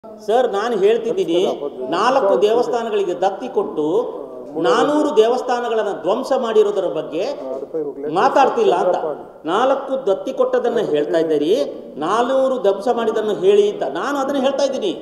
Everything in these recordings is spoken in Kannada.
ಸರ್ ನಾನು ಹೇಳ್ತಿದ್ದೀನಿ ನಾಲ್ಕು ದೇವಸ್ಥಾನಗಳಿಗೆ ದತ್ತಿ ಕೊಟ್ಟು ನಾನೂರು ದೇವಸ್ಥಾನಗಳನ್ನು ಧ್ವಂಸ ಮಾಡಿರೋದರ ಬಗ್ಗೆ ಮಾತಾಡ್ತಿಲ್ಲ ಅಂತ ನಾಲ್ಕು ದತ್ತಿ ಕೊಟ್ಟದನ್ನ ಹೇಳ್ತಾ ಇದ್ದೀರಿ ನಾನೂರು ಧ್ವಂಸ ಮಾಡಿದನ್ನು ಹೇಳಿ ಅಂತ ನಾನು ಅದನ್ನ ಹೇಳ್ತಾ ಇದ್ದೀನಿ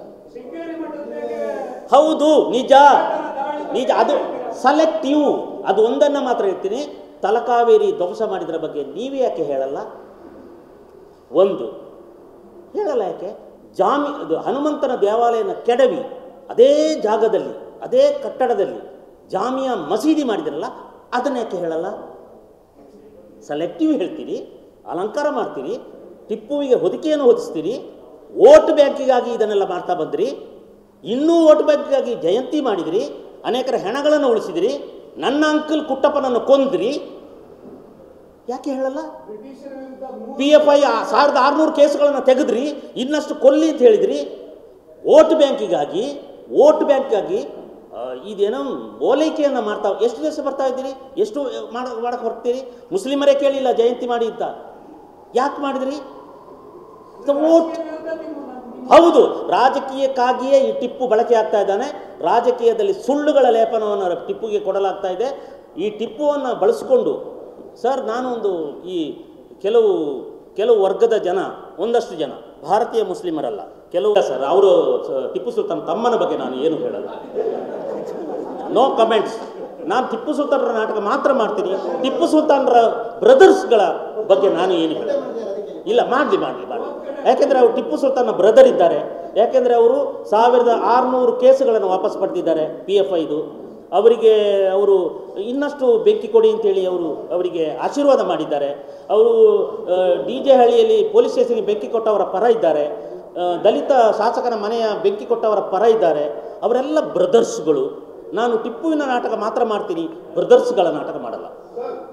ಹೌದು ನಿಜ ನಿಜ ಅದು ಸೆಲೆಕ್ಟಿವ್ ಅದು ಒಂದನ್ನು ಮಾತ್ರ ಹೇಳ್ತೀನಿ ತಲಕಾವೇರಿ ಧ್ವಂಸ ಮಾಡಿದ್ರ ಬಗ್ಗೆ ನೀವೇ ಯಾಕೆ ಹೇಳಲ್ಲ ಒಂದು ಹೇಳಲ್ಲ ಯಾಕೆ ಜಾಮಿ ಅದು ಹನುಮಂತನ ದೇವಾಲಯನ ಕೆಡವಿ ಅದೇ ಜಾಗದಲ್ಲಿ ಅದೇ ಕಟ್ಟಡದಲ್ಲಿ ಜಾಮಿಯಾ ಮಸೀದಿ ಮಾಡಿದ್ರಲ್ಲ ಅದನ್ನ ಯಾಕೆ ಹೇಳಲ್ಲ ಸೆಲೆಕ್ಟಿವ್ ಹೇಳ್ತೀರಿ ಅಲಂಕಾರ ಮಾಡ್ತೀರಿ ಟಿಪ್ಪುವಿಗೆ ಹೊದಿಕೆಯನ್ನು ಹೊದಿಸ್ತೀರಿ ವೋಟ್ ಬ್ಯಾಂಕಿಗಾಗಿ ಇದನ್ನೆಲ್ಲ ಮಾಡ್ತಾ ಬಂದ್ರಿ ಇನ್ನೂ ವೋಟ್ ಬ್ಯಾಂಕಿಗಾಗಿ ಜಯಂತಿ ಮಾಡಿದಿರಿ ಅನೇಕರ ಹೆಣಗಳನ್ನು ಉಳಿಸಿದಿರಿ ನನ್ನ ಅಂಕಲ್ ಕುಟ್ಟಪ್ಪನನ್ನು ಕೊಂದ್ರಿ ಯಾಕೆ ಹೇಳಲ್ಲ ಪಿ ಎಫ್ ಐ ಸಾವಿರದ ಆರುನೂರು ಕೇಸುಗಳನ್ನು ತೆಗೆದ್ರಿ ಇನ್ನಷ್ಟು ಕೊಲ್ಲಿ ಅಂತ ಹೇಳಿದ್ರಿ ವೋಟ್ ಬ್ಯಾಂಕಿಗಾಗಿ ವೋಟ್ ಬ್ಯಾಂಕಿಗಾಗಿ ಆ, ಇದೇನೋ ಓಲೈಕೆಯನ್ನು ಮಾಡ್ತಾ ಎಷ್ಟು ದಿವಸ ಬರ್ತಾ ಇದ್ದೀರಿ ಎಷ್ಟು ಮಾಡ ಮಾಡಕ್ಕೆ ಹೊರ್ತೀರಿ ಮುಸ್ಲಿಮರೇ ಕೇಳಿಲ್ಲ ಜಯಂತಿ ಮಾಡಿ ಅಂತ ಯಾಕೆ ಮಾಡಿದ್ರಿ ವೋಟ್ ಹೌದು ರಾಜಕೀಯಕ್ಕಾಗಿಯೇ ಈ ಟಿಪ್ಪು ಬಳಕೆ ಆಗ್ತಾ ಇದ್ದಾನೆ ರಾಜಕೀಯದಲ್ಲಿ ಸುಳ್ಳುಗಳ ಲೇಪನವನ್ನು ಟಿಪ್ಪುಗೆ ಕೊಡಲಾಗ್ತಾ ಇದೆ ಈ ಟಿಪ್ಪುವನ್ನು ಬಳಸಿಕೊಂಡು ಸರ್ ನಾನು ಒಂದು ಈ ಕೆಲವು ಕೆಲವು ವರ್ಗದ ಜನ ಒಂದಷ್ಟು ಜನ ಭಾರತೀಯ ಮುಸ್ಲಿಮರಲ್ಲ ಕೆಲವು ಸರ್ ಅವರು ಟಿಪ್ಪು ಸುಲ್ತಾನ್ ತಮ್ಮನ ಬಗ್ಗೆ ನಾನು ಏನು ಹೇಳಲ್ಲ ನೋ ಕಮೆಂಟ್ಸ್ ನಾನು ಟಿಪ್ಪು ಸುಲ್ತಾನರ ನಾಟಕ ಮಾತ್ರ ಮಾಡ್ತೀನಿ ಟಿಪ್ಪು ಸುಲ್ತಾನರ ಬ್ರದರ್ಸ್ಗಳ ಬಗ್ಗೆ ನಾನು ಏನು ಹೇಳಲ್ಲ ಇಲ್ಲ ಮಾಡಲಿ ಮಾಡಲಿ ಮಾಡಲಿ ಯಾಕೆಂದರೆ ಅವರು ಟಿಪ್ಪು ಸುಲ್ತಾನ್ನ ಬ್ರದರ್ ಇದ್ದಾರೆ ಯಾಕೆಂದರೆ ಅವರು ಸಾವಿರದ ಆರುನೂರು ಕೇಸುಗಳನ್ನು ವಾಪಸ್ ಪಡೆದಿದ್ದಾರೆ ಪಿ ಎಫ್ ಐದು ಅವರಿಗೆ ಅವರು ಇನ್ನಷ್ಟು ಬೆಂಕಿ ಕೊಡಿ ಅಂತೇಳಿ ಅವರು ಅವರಿಗೆ ಆಶೀರ್ವಾದ ಮಾಡಿದ್ದಾರೆ ಅವರು ಡಿ ಜೆ ಹಳ್ಳಿಯಲ್ಲಿ ಪೊಲೀಸ್ ಸ್ಟೇಷನ್ಗೆ ಬೆಂಕಿ ಕೊಟ್ಟವರ ಪರ ಇದ್ದಾರೆ ಆ, ದಲಿತ ಶಾಸಕನ ಮನೆಯ ಬೆಂಕಿ ಕೊಟ್ಟವರ ಪರ ಇದ್ದಾರೆ ಅವರೆಲ್ಲ ಬ್ರದರ್ಸ್ಗಳು ನಾನು ಟಿಪ್ಪುವಿನ ನಾಟಕ ಮಾತ್ರ ಮಾಡ್ತೀನಿ ಬ್ರದರ್ಸ್ಗಳ ನಾಟಕ ಮಾಡಲ್ಲ